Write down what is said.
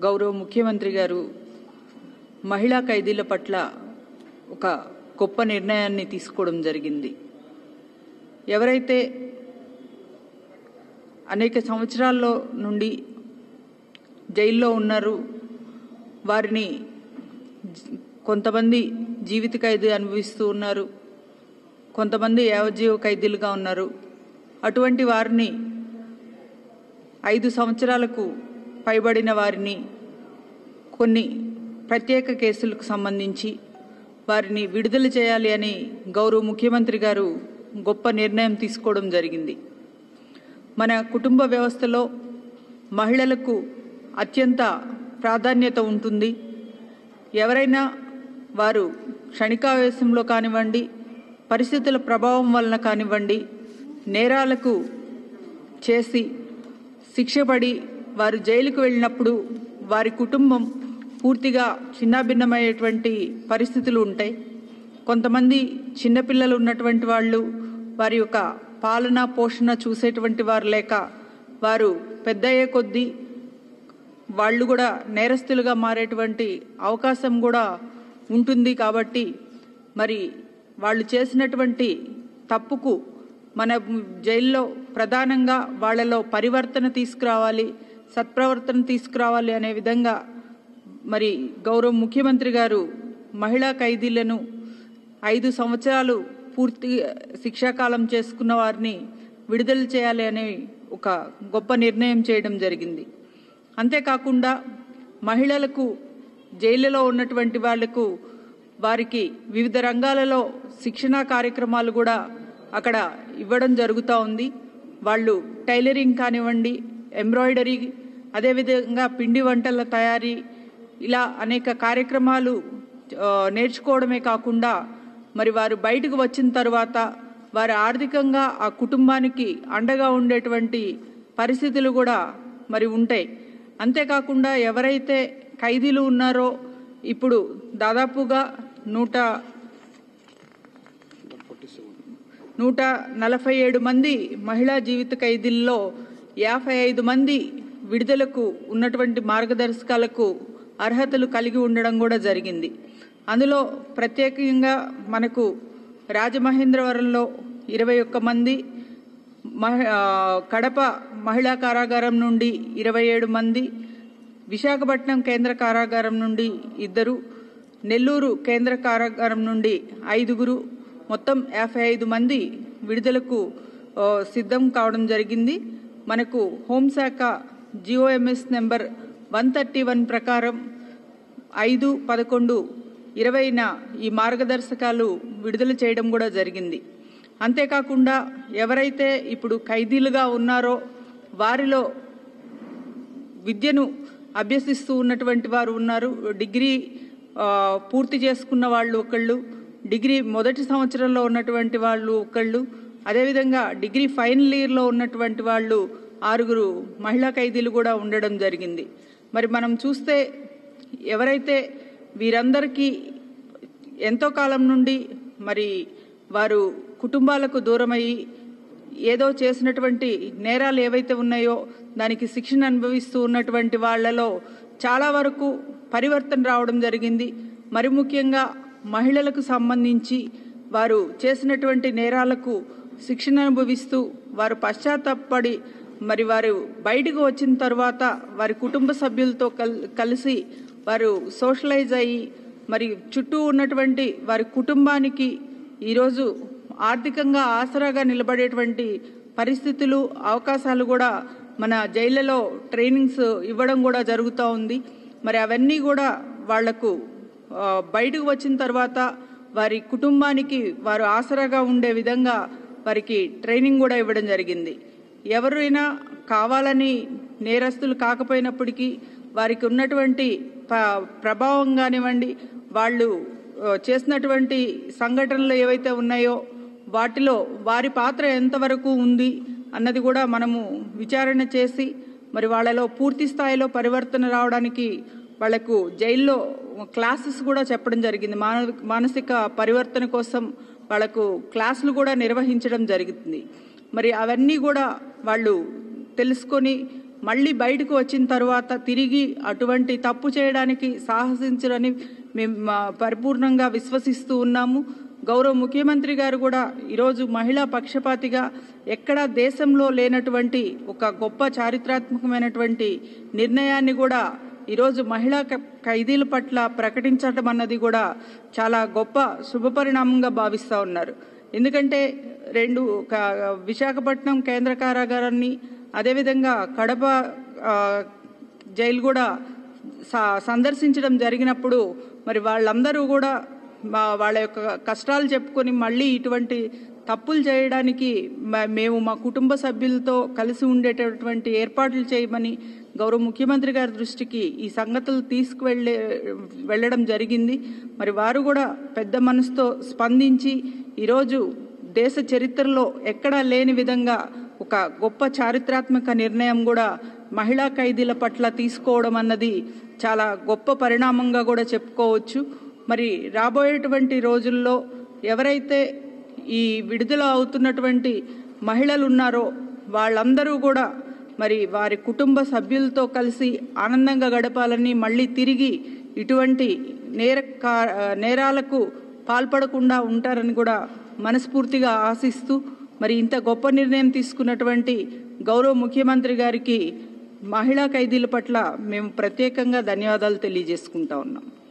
గౌరవ ముఖ్యమంత్రి గారు మహిళా ఖైదీల పట్ల ఒక గొప్ప నిర్ణయాన్ని తీసుకోవడం జరిగింది ఎవరైతే అనేక సంవత్సరాల్లో నుండి జైల్లో ఉన్నారు వారిని జ- కొంతమంది జీవిత ఖైదీ అనుభవిస్తూ ఉన్నారు కొంతమంది యావజ్జీవ ఖైదీలుగా ఉన్నారు అటువంటి వారిని ఐదు సంవత్సరాలకు పైబడిన వారిని కొన్ని ప్రత్యేక కేసులకు సంబంధించి వారిని విడుదల చేయాలి అని గౌరవ ముఖ్యమంత్రి గారు గొప్ప నిర్ణయం తీసుకోవడం జరిగింది మన కుటుంబ వ్యవస్థలో మహిళలకు అత్యంత ప్రాధాన్యత ఉంటుంది ఎవరైనా వారు క్షణికావేశంలో కానివ్వండి పరిస్థితుల ప్రభావం వలన కానివ్వండి నేరాలకు చేసి శిక్షపడి వారు జైలుకు వెళ్ళినప్పుడు వారి కుటుంబం పూర్తిగా చిన్నాభిన్నమయ్యేటువంటి పరిస్థితులు ఉంటాయి కొంతమంది చిన్నపిల్లలు ఉన్నటువంటి వాళ్ళు వారి యొక్క పాలన పోషణ చూసేటువంటి వారు లేక వారు పెద్దయ్యే కొద్దీ వాళ్ళు కూడా నేరస్తులుగా మారేటువంటి అవకాశం కూడా ఉంటుంది కాబట్టి మరి వాళ్ళు చేసినటువంటి తప్పుకు మన జైల్లో ప్రధానంగా వాళ్ళలో పరివర్తన తీసుకురావాలి సత్ప్రవర్తన తీసుకురావాలి అనే విధంగా మరి గౌరవ ముఖ్యమంత్రి గారు మహిళా ఖైదీలను ఐదు సంవత్సరాలు పూర్తి శిక్షాకాలం చేసుకున్న వారిని విడుదల చేయాలి అనే ఒక గొప్ప నిర్ణయం చేయడం జరిగింది అంతేకాకుండా మహిళలకు జైలులో ఉన్నటువంటి వాళ్లకు వారికి వివిధ రంగాలలో శిక్షణా కార్యక్రమాలు కూడా అక్కడ ఇవ్వడం జరుగుతూ ఉంది వాళ్ళు టైలరింగ్ కానివ్వండి ఎంబ్రాయిడరీ అదేవిధంగా పిండి వంటల తయారీ ఇలా అనేక కార్యక్రమాలు ఆ, నేర్చుకోవడమే కాకుండా మరి వారు బయటకు వచ్చిన తర్వాత వారు ఆర్థికంగా ఆ కుటుంబానికి అండగా ఉండేటువంటి పరిస్థితులు కూడా మరి ఉంటాయి అంతేకాకుండా ఎవరైతే ఖైదీలు ఉన్నారో ఇప్పుడు దాదాపుగా నూట నూట నలభై ఏడు మంది మహిళా జీవిత ఖైదీల్లో యాభై ఐదు మంది విడుదలకు ఉన్నటువంటి మార్గదర్శకాలకు అర్హతలు కలిగి ఉండడం కూడా జరిగింది అందులో ప్రత్యేకంగా మనకు రాజమహేంద్రవరంలో ఇరవై ఒక్క మంది మహి ఆ, కడప మహిళా కారాగారం నుండి ఇరవై ఏడు మంది విశాఖపట్నం కేంద్ర కారాగారం నుండి ఇద్దరు నెల్లూరు కేంద్ర కారాగారం నుండి ఐదుగురు మొత్తం యాభై ఐదు మంది విడుదలకు ఆ, సిద్ధం కావడం జరిగింది మనకు హోంశాఖ GOMS number one thirty one ప్రకారం ఐదు పదకొండు ఇరవైన ఈ మార్గదర్శకాలు విడుదల చేయడం కూడా జరిగింది అంతేకాకుండా ఎవరైతే ఇప్పుడు ఖైదీలుగా ఉన్నారో వారిలో విద్యను అభ్యసిస్తూ ఉన్నటువంటి వారు ఉన్నారు డిగ్రీ ఆ, పూర్తి చేసుకున్న వాళ్ళు ఒకళ్ళు డిగ్రీ మొదటి సంవత్సరంలో ఉన్నటువంటి వాళ్ళు ఒకళ్ళు అదేవిధంగా డిగ్రీ ఫైనల్ ఇయర్లో ఉన్నటువంటి వాళ్ళు ఆరుగురు మహిళా ఖైదీలు కూడా ఉండడం జరిగింది మరి మనం చూస్తే ఎవరైతే వీరందరికీ ఎంతో కాలం నుండి మరి వారు కుటుంబాలకు దూరమయ్యి ఏదో చేసినటువంటి నేరాలు ఏవైతే ఉన్నాయో దానికి శిక్షణ అనుభవిస్తూ ఉన్నటువంటి వాళ్ళలో చాలా వరకు పరివర్తన రావడం జరిగింది మరి ముఖ్యంగా మహిళలకు సంబంధించి వారు చేసినటువంటి నేరాలకు శిక్షణ అనుభవిస్తూ వారు పశ్చాత్తాపడి మరి వారు బయటకు వచ్చిన తర్వాత వారి కుటుంబ సభ్యులతో కల్ కలిసి వారు సోషలైజ్ అయ్యి మరి చుట్టూ ఉన్నటువంటి వారి కుటుంబానికి ఈరోజు ఆర్థికంగా ఆసరాగా నిలబడేటువంటి పరిస్థితులు అవకాశాలు కూడా మన జైళ్ళలో ట్రైనింగ్స్ ఇవ్వడం కూడా జరుగుతూ ఉంది మరి అవన్నీ కూడా వాళ్లకు ఆ, బయటకు వచ్చిన తర్వాత వారి కుటుంబానికి వారు ఆసరాగా ఉండే విధంగా వారికి ట్రైనింగ్ కూడా ఇవ్వడం జరిగింది ఎవరైనా కావాలని నేరస్తులు కాకపోయినప్పటికీ వారికి ఉన్నటువంటి ప- ప్రభావం కానివ్వండి వాళ్ళు ఆ, చేసినటువంటి సంఘటనలు ఏవైతే ఉన్నాయో వాటిలో వారి పాత్ర ఎంతవరకు ఉంది అన్నది కూడా మనము విచారణ చేసి మరి వాళ్ళలో పూర్తి స్థాయిలో పరివర్తన రావడానికి వాళ్లకు జైల్లో క్లాసెస్ కూడా చెప్పడం జరిగింది మాన మానసిక పరివర్తన కోసం వాళ్లకు క్లాసులు కూడా నిర్వహించడం జరిగింది మరి అవన్నీ కూడా వాళ్ళు తెలుసుకొని మళ్ళీ బయటకు వచ్చిన తర్వాత తిరిగి అటువంటి తప్పు చేయడానికి సాహసించరని మేము మా పరిపూర్ణంగా విశ్వసిస్తూ ఉన్నాము గౌరవ ముఖ్యమంత్రి గారు కూడా ఈరోజు మహిళా పక్షపాతిగా ఎక్కడా దేశంలో లేనటువంటి ఒక గొప్ప చారిత్రాత్మకమైనటువంటి నిర్ణయాన్ని కూడా ఈరోజు మహిళా క- ఖైదీల పట్ల ప్రకటించడం అన్నది కూడా చాలా గొప్ప శుభపరిణామంగా భావిస్తూ ఉన్నారు ఎందుకంటే రెండు క- విశాఖపట్నం కేంద్ర కారాగారాన్ని అదేవిధంగా కడప ఆ, జైలు కూడా స- సందర్శించడం జరిగినప్పుడు మరి వాళ్ళందరూ కూడా మా వాళ్ళ యొక్క కష్టాలు చెప్పుకొని మళ్ళీ ఇటువంటి తప్పులు చేయడానికి మ- మేము మా కుటుంబ సభ్యులతో కలిసి ఉండేటటువంటి ఏర్పాట్లు చేయమని గౌరవ ముఖ్యమంత్రి గారి దృష్టికి ఈ సంగతులు తీసుకువెళ్ళే వెళ్ళడం జరిగింది మరి వారు కూడా పెద్ద మనసుతో స్పందించి ఈరోజు దేశ చరిత్రలో ఎక్కడా లేని విధంగా ఒక గొప్ప చారిత్రాత్మక నిర్ణయం కూడా మహిళా ఖైదీల పట్ల తీసుకోవడం అన్నది చాలా గొప్ప పరిణామంగా కూడా చెప్పుకోవచ్చు మరి రాబోయేటువంటి రోజుల్లో ఎవరైతే ఈ విడుదల అవుతున్నటువంటి మహిళలు ఉన్నారో వాళ్ళందరూ కూడా మరి వారి కుటుంబ సభ్యులతో కలిసి ఆనందంగా గడపాలని మళ్ళీ తిరిగి ఇటువంటి నేర కా- నేరాలకు పాల్పడకుండా ఉంటారని కూడా మనస్ఫూర్తిగా ఆశిస్తూ మరి ఇంత గొప్ప నిర్ణయం తీసుకున్నటువంటి గౌరవ ముఖ్యమంత్రి గారికి మహిళా ఖైదీల పట్ల మేము ప్రత్యేకంగా ధన్యవాదాలు తెలియజేసుకుంటా ఉన్నాం